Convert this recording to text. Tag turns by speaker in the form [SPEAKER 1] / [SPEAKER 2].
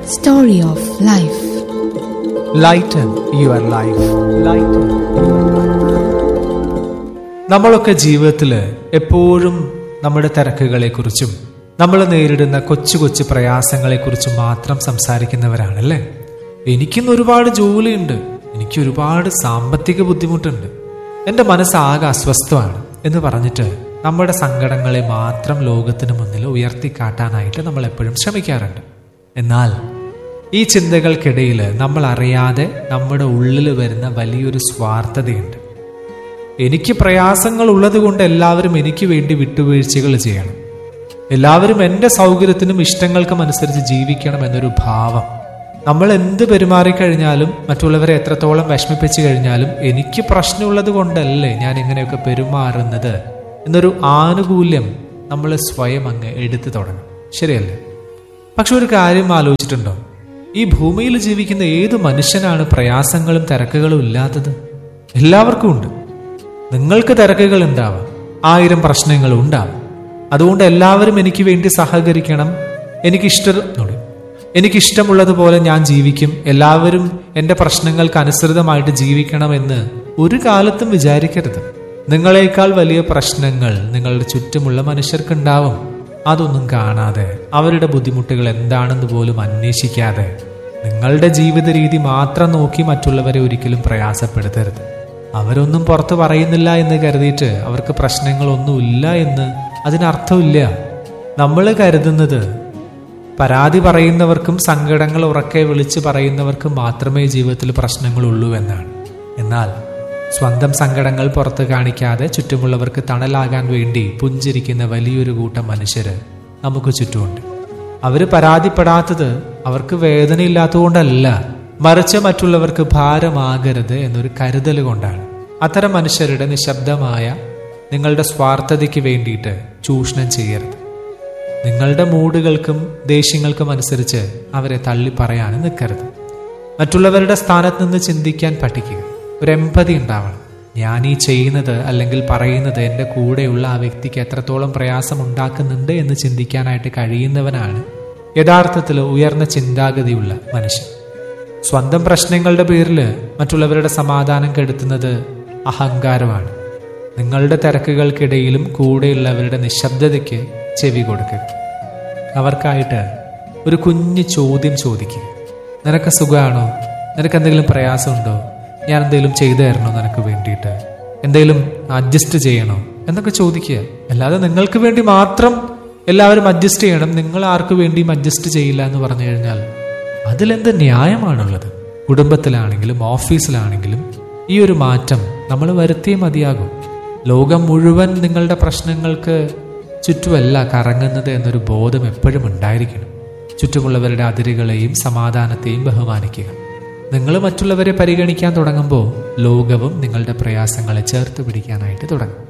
[SPEAKER 1] Story of Life.
[SPEAKER 2] Lighten your life lighten നമ്മളൊക്കെ ജീവിതത്തിൽ എപ്പോഴും നമ്മുടെ തിരക്കുകളെക്കുറിച്ചും നമ്മൾ നേരിടുന്ന കൊച്ചു കൊച്ചു പ്രയാസങ്ങളെക്കുറിച്ചും മാത്രം സംസാരിക്കുന്നവരാണല്ലേ എനിക്കിന്ന് ഒരുപാട് ജോലിയുണ്ട് എനിക്ക് ഒരുപാട് സാമ്പത്തിക ബുദ്ധിമുട്ടുണ്ട് എൻ്റെ മനസ്സാകെ അസ്വസ്ഥമാണ് എന്ന് പറഞ്ഞിട്ട് നമ്മുടെ സങ്കടങ്ങളെ മാത്രം ലോകത്തിന് മുന്നിൽ ഉയർത്തിക്കാട്ടാനായിട്ട് നമ്മൾ എപ്പോഴും ശ്രമിക്കാറുണ്ട് എന്നാൽ ഈ ചിന്തകൾക്കിടയിൽ നമ്മൾ അറിയാതെ നമ്മുടെ ഉള്ളിൽ വരുന്ന വലിയൊരു സ്വാർത്ഥതയുണ്ട് എനിക്ക് പ്രയാസങ്ങൾ ഉള്ളത് കൊണ്ട് എല്ലാവരും എനിക്ക് വേണ്ടി വിട്ടുവീഴ്ചകൾ ചെയ്യണം എല്ലാവരും എൻ്റെ സൗകര്യത്തിനും ഇഷ്ടങ്ങൾക്കും അനുസരിച്ച് ജീവിക്കണം എന്നൊരു ഭാവം നമ്മൾ എന്ത് പെരുമാറിക്കഴിഞ്ഞാലും മറ്റുള്ളവരെ എത്രത്തോളം വിഷമിപ്പിച്ചു കഴിഞ്ഞാലും എനിക്ക് പ്രശ്നമുള്ളത് കൊണ്ടല്ലേ ഞാൻ ഇങ്ങനെയൊക്കെ പെരുമാറുന്നത് എന്നൊരു ആനുകൂല്യം നമ്മൾ സ്വയം അങ്ങ് എടുത്തു തുടങ്ങും ശരിയല്ലേ പക്ഷെ ഒരു കാര്യം ആലോചിച്ചിട്ടുണ്ടോ ഈ ഭൂമിയിൽ ജീവിക്കുന്ന ഏത് മനുഷ്യനാണ് പ്രയാസങ്ങളും തിരക്കുകളും ഇല്ലാത്തത് എല്ലാവർക്കും ഉണ്ട് നിങ്ങൾക്ക് തിരക്കുകൾ ഉണ്ടാവാം ആയിരം പ്രശ്നങ്ങൾ ഉണ്ടാവും അതുകൊണ്ട് എല്ലാവരും എനിക്ക് വേണ്ടി സഹകരിക്കണം എനിക്കിഷ്ടം എനിക്കിഷ്ടമുള്ളതുപോലെ ഞാൻ ജീവിക്കും എല്ലാവരും എൻ്റെ പ്രശ്നങ്ങൾക്ക് അനുസൃതമായിട്ട് ജീവിക്കണമെന്ന് ഒരു കാലത്തും വിചാരിക്കരുത് നിങ്ങളെക്കാൾ വലിയ പ്രശ്നങ്ങൾ നിങ്ങളുടെ ചുറ്റുമുള്ള മനുഷ്യർക്കുണ്ടാവും അതൊന്നും കാണാതെ അവരുടെ ബുദ്ധിമുട്ടുകൾ എന്താണെന്ന് പോലും അന്വേഷിക്കാതെ നിങ്ങളുടെ ജീവിത രീതി മാത്രം നോക്കി മറ്റുള്ളവരെ ഒരിക്കലും പ്രയാസപ്പെടുത്തരുത് അവരൊന്നും പുറത്ത് പറയുന്നില്ല എന്ന് കരുതിയിട്ട് അവർക്ക് പ്രശ്നങ്ങളൊന്നുമില്ല എന്ന് അതിനർത്ഥമില്ല നമ്മൾ കരുതുന്നത് പരാതി പറയുന്നവർക്കും സങ്കടങ്ങൾ ഉറക്കെ വിളിച്ച് പറയുന്നവർക്കും മാത്രമേ ജീവിതത്തിൽ പ്രശ്നങ്ങളുള്ളൂ എന്നാണ് എന്നാൽ സ്വന്തം സങ്കടങ്ങൾ പുറത്ത് കാണിക്കാതെ ചുറ്റുമുള്ളവർക്ക് തണലാകാൻ വേണ്ടി പുഞ്ചിരിക്കുന്ന വലിയൊരു കൂട്ടം മനുഷ്യര് നമുക്ക് ചുറ്റുമുണ്ട് അവര് പരാതിപ്പെടാത്തത് അവർക്ക് വേദനയില്ലാത്തതുകൊണ്ടല്ല മറിച്ച് മറ്റുള്ളവർക്ക് ഭാരമാകരുത് എന്നൊരു കരുതൽ കൊണ്ടാണ് അത്തരം മനുഷ്യരുടെ നിശബ്ദമായ നിങ്ങളുടെ സ്വാർത്ഥതയ്ക്ക് വേണ്ടിയിട്ട് ചൂഷണം ചെയ്യരുത് നിങ്ങളുടെ മൂടുകൾക്കും ദേഷ്യങ്ങൾക്കും അനുസരിച്ച് അവരെ തള്ളി പറയാൻ നിൽക്കരുത് മറ്റുള്ളവരുടെ സ്ഥാനത്ത് നിന്ന് ചിന്തിക്കാൻ പഠിക്കുക ഒരു എമ്പതി ഉണ്ടാവണം ഞാൻ ഈ ചെയ്യുന്നത് അല്ലെങ്കിൽ പറയുന്നത് എൻ്റെ കൂടെയുള്ള ആ വ്യക്തിക്ക് എത്രത്തോളം പ്രയാസം ഉണ്ടാക്കുന്നുണ്ട് എന്ന് ചിന്തിക്കാനായിട്ട് കഴിയുന്നവനാണ് യഥാർത്ഥത്തിൽ ഉയർന്ന ചിന്താഗതിയുള്ള മനുഷ്യൻ സ്വന്തം പ്രശ്നങ്ങളുടെ പേരിൽ മറ്റുള്ളവരുടെ സമാധാനം കെടുത്തുന്നത് അഹങ്കാരമാണ് നിങ്ങളുടെ തിരക്കുകൾക്കിടയിലും കൂടെയുള്ളവരുടെ നിശബ്ദതയ്ക്ക് ചെവി കൊടുക്കുക അവർക്കായിട്ട് ഒരു കുഞ്ഞു ചോദ്യം ചോദിക്കുക നിനക്ക് സുഖമാണോ നിനക്ക് എന്തെങ്കിലും പ്രയാസമുണ്ടോ ഞാൻ എന്തെങ്കിലും ചെയ്തു തരണോ നിനക്ക് വേണ്ടിയിട്ട് എന്തെങ്കിലും അഡ്ജസ്റ്റ് ചെയ്യണോ എന്നൊക്കെ ചോദിക്കുക അല്ലാതെ നിങ്ങൾക്ക് വേണ്ടി മാത്രം എല്ലാവരും അഡ്ജസ്റ്റ് ചെയ്യണം നിങ്ങൾ ആർക്കു വേണ്ടിയും അഡ്ജസ്റ്റ് ചെയ്യില്ല എന്ന് പറഞ്ഞു കഴിഞ്ഞാൽ അതിലെന്ത് ന്യായമാണുള്ളത് കുടുംബത്തിലാണെങ്കിലും ഓഫീസിലാണെങ്കിലും ഈ ഒരു മാറ്റം നമ്മൾ വരുത്തിയേ മതിയാകും ലോകം മുഴുവൻ നിങ്ങളുടെ പ്രശ്നങ്ങൾക്ക് ചുറ്റുമല്ല കറങ്ങുന്നത് എന്നൊരു ബോധം എപ്പോഴും ഉണ്ടായിരിക്കണം ചുറ്റുമുള്ളവരുടെ അതിരുകളെയും സമാധാനത്തെയും ബഹുമാനിക്കുക നിങ്ങൾ മറ്റുള്ളവരെ പരിഗണിക്കാൻ തുടങ്ങുമ്പോൾ ലോകവും നിങ്ങളുടെ പ്രയാസങ്ങളെ ചേർത്ത് പിടിക്കാനായിട്ട് തുടങ്ങും